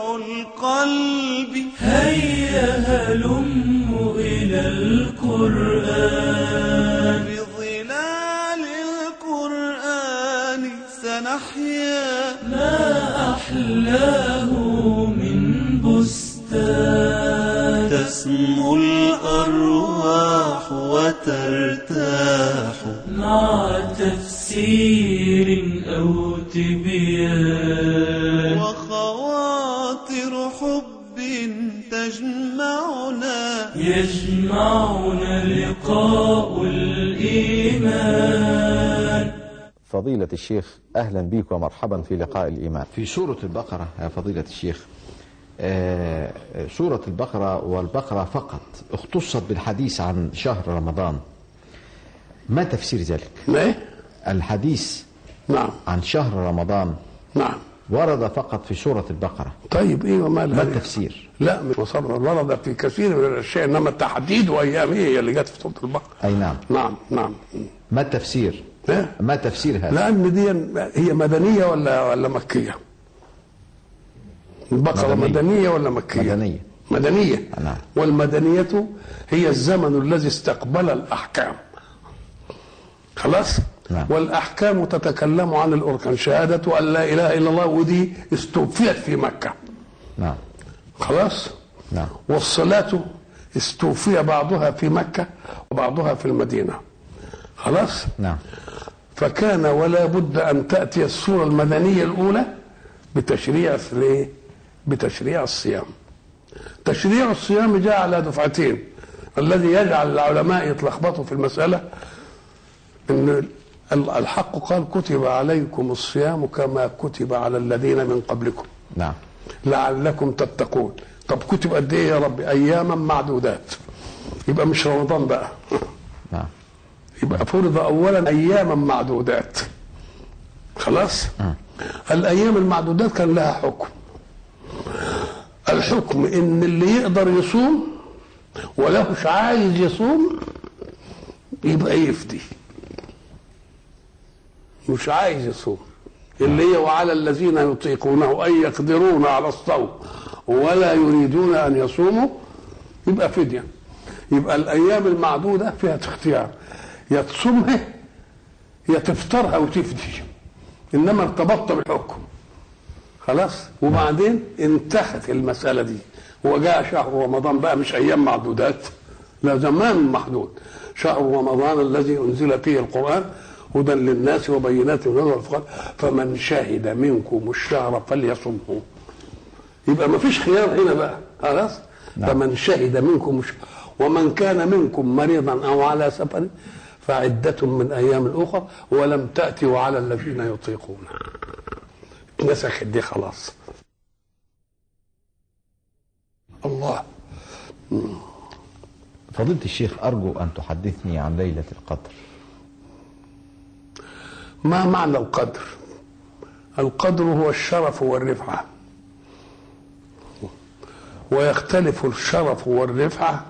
القلب هيا هلم إلى القرآن بظلال القرآن سنحيا ما أحلاه من بستان تسمو الأرواح وترتاح مع تفسير أو تبيان وخواطر حب تجمعنا يجمعنا لقاء الإيمان فضيلة الشيخ أهلا بك ومرحبا في لقاء الإيمان في سورة البقرة يا فضيلة الشيخ آه، سورة البقرة والبقرة فقط اختصت بالحديث عن شهر رمضان ما تفسير ذلك ما إيه؟ الحديث نعم عن شهر رمضان نعم ورد فقط في سورة البقرة طيب ايه وما ما لها التفسير لا مش وصل ورد في كثير من الاشياء انما التحديد وايام هي اللي جت في سوره البقره أي نعم نعم نعم ما التفسير إيه؟ ما تفسير هذا لان دي هي مدنيه ولا ولا مكيه البقره مدنية. مدنيه ولا مكيه مدنية مدنيه نعم. والمدنيه هي الزمن الذي استقبل الاحكام خلاص نعم. والاحكام تتكلم عن الاركان شهاده ان لا اله الا الله ودي استوفيت في مكه نعم خلاص نعم والصلاة استوفي بعضها في مكة وبعضها في المدينة خلاص نعم فكان ولا بد أن تأتي السورة المدنية الأولى بتشريع الايه؟ بتشريع الصيام تشريع الصيام جاء على دفعتين الذي يجعل العلماء يتلخبطوا في المسألة أن الحق قال كتب عليكم الصيام كما كتب على الذين من قبلكم نعم لعلكم تتقون طب كتب قد ايه يا رب اياما معدودات يبقى مش رمضان بقى نعم يبقى فرض اولا اياما معدودات خلاص الايام المعدودات كان لها حكم الحكم ان اللي يقدر يصوم ولهش عايز يصوم يبقى يفدي مش عايز يصوم اللي هي وعلى الذين يطيقونه أن يقدرون على الصوم ولا يريدون أن يصوموا يبقى فدية يبقى الأيام المعدودة فيها اختيار يا تصومها يا تفطرها وتفدي إنما ارتبطت بالحكم خلاص وبعدين انتهت المسألة دي وجاء شهر رمضان بقى مش أيام معدودات لا زمان محدود شهر رمضان الذي أنزل فيه القرآن هدى للناس وبينات من الهدى والفرقان فمن شهد منكم الشهر فليصمه يبقى ما فيش خيار هنا بقى خلاص نعم. فمن شهد منكم الشهر ومن كان منكم مريضا او على سفر فعدة من ايام اخرى ولم تأتي وعلى الذين يطيقون نسخت دي خلاص الله فضيلة الشيخ أرجو أن تحدثني عن ليلة القدر ما معنى القدر القدر هو الشرف والرفعة ويختلف الشرف والرفعة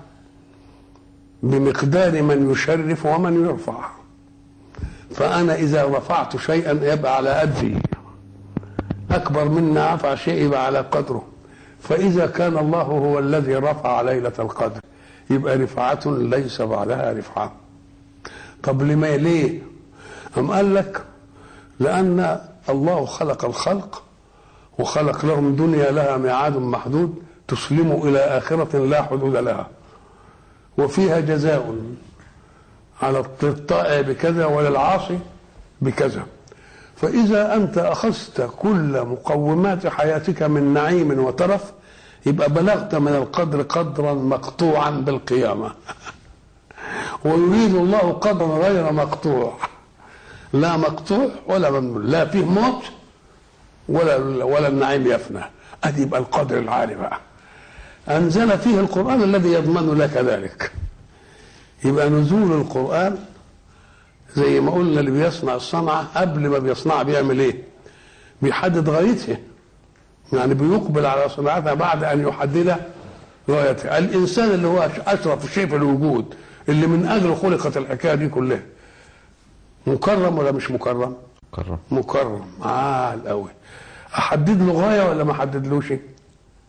بمقدار من يشرف ومن يرفع فأنا إذا رفعت شيئا يبقى على قدري أكبر منا رفع شيء يبقى على قدره فإذا كان الله هو الذي رفع ليلة القدر يبقى رفعة ليس بعدها رفعة طب لما ليه أم قال لك لأن الله خلق الخلق وخلق لهم دنيا لها ميعاد محدود تسلم إلى آخرة لا حدود لها وفيها جزاء على الطائع بكذا وللعاصي بكذا فإذا أنت أخذت كل مقومات حياتك من نعيم وترف يبقى بلغت من القدر قدرا مقطوعا بالقيامة ويريد الله قدرا غير مقطوع لا مقطوع ولا ممنوع لا فيه موت ولا ولا النعيم يفنى ادي يبقى القدر العالي بقى انزل فيه القران الذي يضمن لك ذلك يبقى نزول القران زي ما قلنا اللي بيصنع الصنعه قبل ما بيصنعها بيعمل ايه بيحدد غايتها يعني بيقبل على صناعتها بعد ان يحدد غايتها الانسان اللي هو اشرف شيء في الوجود اللي من اجله خلقت الحكايه دي كلها مكرم ولا مش مكرم كرم مكرم عال قوي احدد له غايه ولا ما احددلوش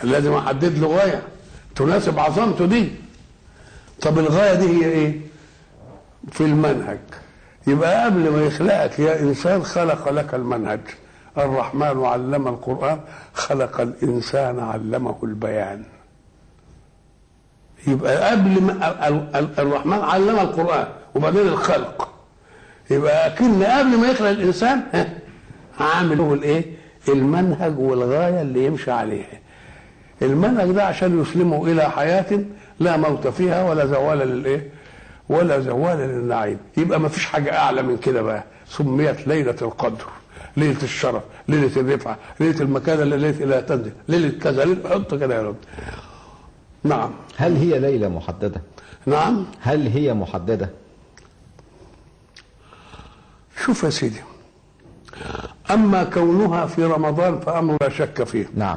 لازم احدد له غايه تناسب عظمته دي طب الغايه دي هي ايه في المنهج يبقى قبل ما يخلقك يا انسان خلق لك المنهج الرحمن علم القران خلق الانسان علمه البيان يبقى قبل ما ال- ال- الرحمن علم القران وبعدين الخلق يبقى اكن قبل ما يخلق الانسان ها، عامل له الايه المنهج والغايه اللي يمشي عليها المنهج ده عشان يسلمه الى حياه لا موت فيها ولا زوال للايه ولا زوال للنعيم يبقى ما فيش حاجه اعلى من كده بقى سميت ليله القدر ليله الشرف ليله الرفعه ليله المكان اللي ليله لا تنزل ليله كذا ليله حط كده يا رب نعم هل هي ليلة محددة نعم هل هي محددة شوف يا سيدي اما كونها في رمضان فامر لا شك فيه نعم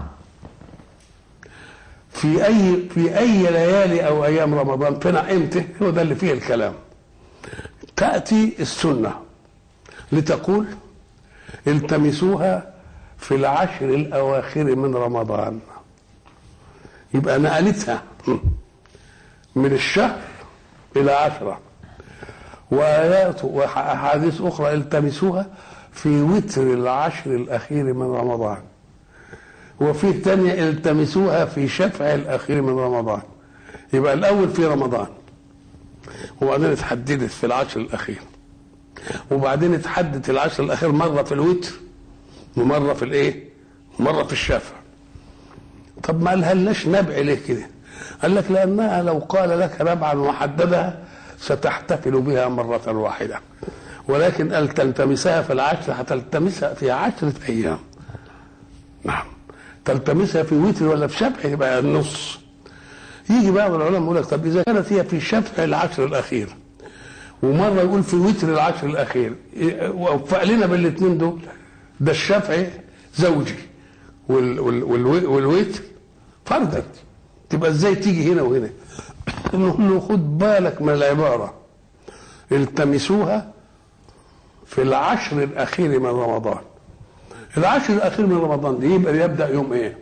في اي في اي ليالي او ايام رمضان فينا امتى هو ده اللي فيه الكلام تاتي السنه لتقول التمسوها في العشر الاواخر من رمضان يبقى نقلتها من الشهر الى عشره وايات واحاديث اخرى التمسوها في وتر العشر الاخير من رمضان وفي تانية التمسوها في شفع الأخير من رمضان يبقى الأول في رمضان وبعدين اتحددت في العشر الأخير وبعدين اتحدد العشر الأخير مرة في الوتر ومرة في الإيه؟ ومرة في الشفع طب ما قالهالناش نبع ليه كده؟ قال لك لأنها لو قال لك نبعا وحددها ستحتفل بها مرة واحدة ولكن قال تلتمسها في العشر هتلتمسها في عشرة أيام نعم تلتمسها في وتر ولا في شفع يبقى النص يجي بعض العلماء يقول لك طب اذا كانت هي في شفع العشر الاخير ومره يقول في وتر العشر الاخير إيه، وفق لنا بالاثنين دول ده الشفع زوجي وال وال وال والوتر فردي تبقى ازاي تيجي هنا وهنا نقول له خد بالك من العباره التمسوها في العشر الاخير من رمضان العشر الاخير من رمضان دي يبقى يبدا يوم ايه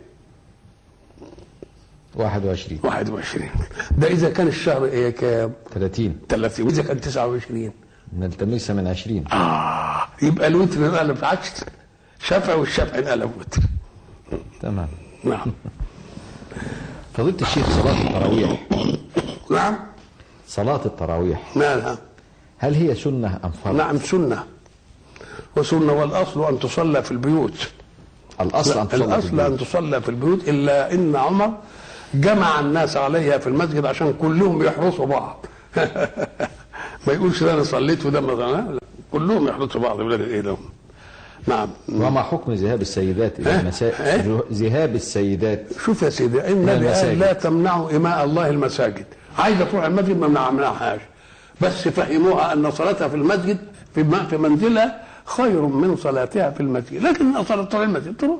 21 21 ده اذا كان الشهر ايه كام 30 30 واذا كان 29 نلتمسها من 20 اه يبقى الوتر انقلب عشر شفع والشفع انقلب وتر تمام نعم فضيلة الشيخ صلاة التراويح نعم صلاة التراويح مالها هل هي سنة أم فرض؟ نعم سنه وسنه والاصل ان تصلى في البيوت الأصل أن تصلي في الاصل ان البيوت. تصلى في البيوت الا ان عمر جمع الناس عليها في المسجد عشان كلهم يحرسوا بعض ما يقولش ده انا صليت وده ما لا، كلهم يحرسوا بعض بلاد ايه ده نعم وما حكم ذهاب السيدات إلى إيه؟ المساجد إيه؟ ذهاب السيدات شوف يا سيدي النبي المساجد. قال لا تمنعوا إماء الله المساجد عايزة تروح المسجد ما منعناهاش بس فهموها أن صلاتها في المسجد في م- في منزلها خير من صلاتها في المسجد لكن صلاتها في المسجد تروح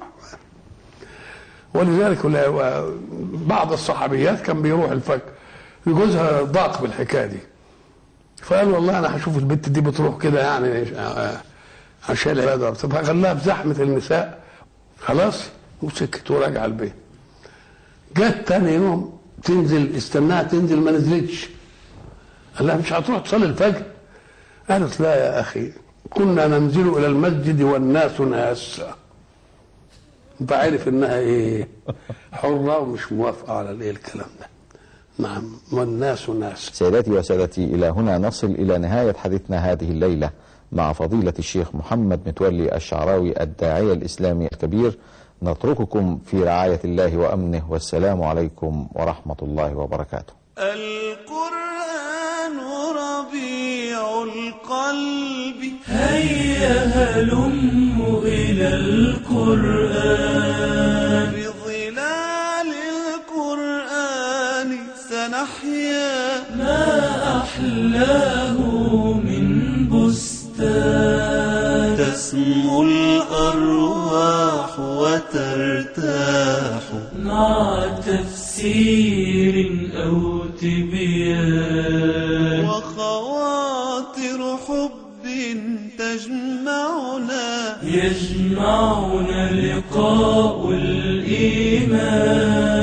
ولذلك لا- بعض الصحابيات كان بيروح الفجر جوزها ضاق بالحكايه دي فقال والله انا هشوف البنت دي بتروح كده يعني آه، عشان العباده طب هخليها في زحمه النساء خلاص وسكت وراجع البيت جت تاني يوم تنزل استناها تنزل ما نزلتش قال لها مش هتروح تصلي الفجر قالت لا يا اخي كنا ننزل الى المسجد والناس ناس انت عارف انها ايه حره ومش موافقه على الايه الكلام ده نعم والناس ناس سيداتي وسادتي إلى هنا نصل إلى نهاية حديثنا هذه الليلة مع فضيلة الشيخ محمد متولي الشعراوي الداعية الإسلامي الكبير نترككم في رعاية الله وأمنه والسلام عليكم ورحمة الله وبركاته القرآن ربيع القلب هيا هلم إلى القرآن بظلال القرآن سنحيا ما أحلاه من بستان تسمو الأرواح وترتاح مع تفسير أو تبيان وخواطر حب تجمعنا يجمعنا لقاء الإيمان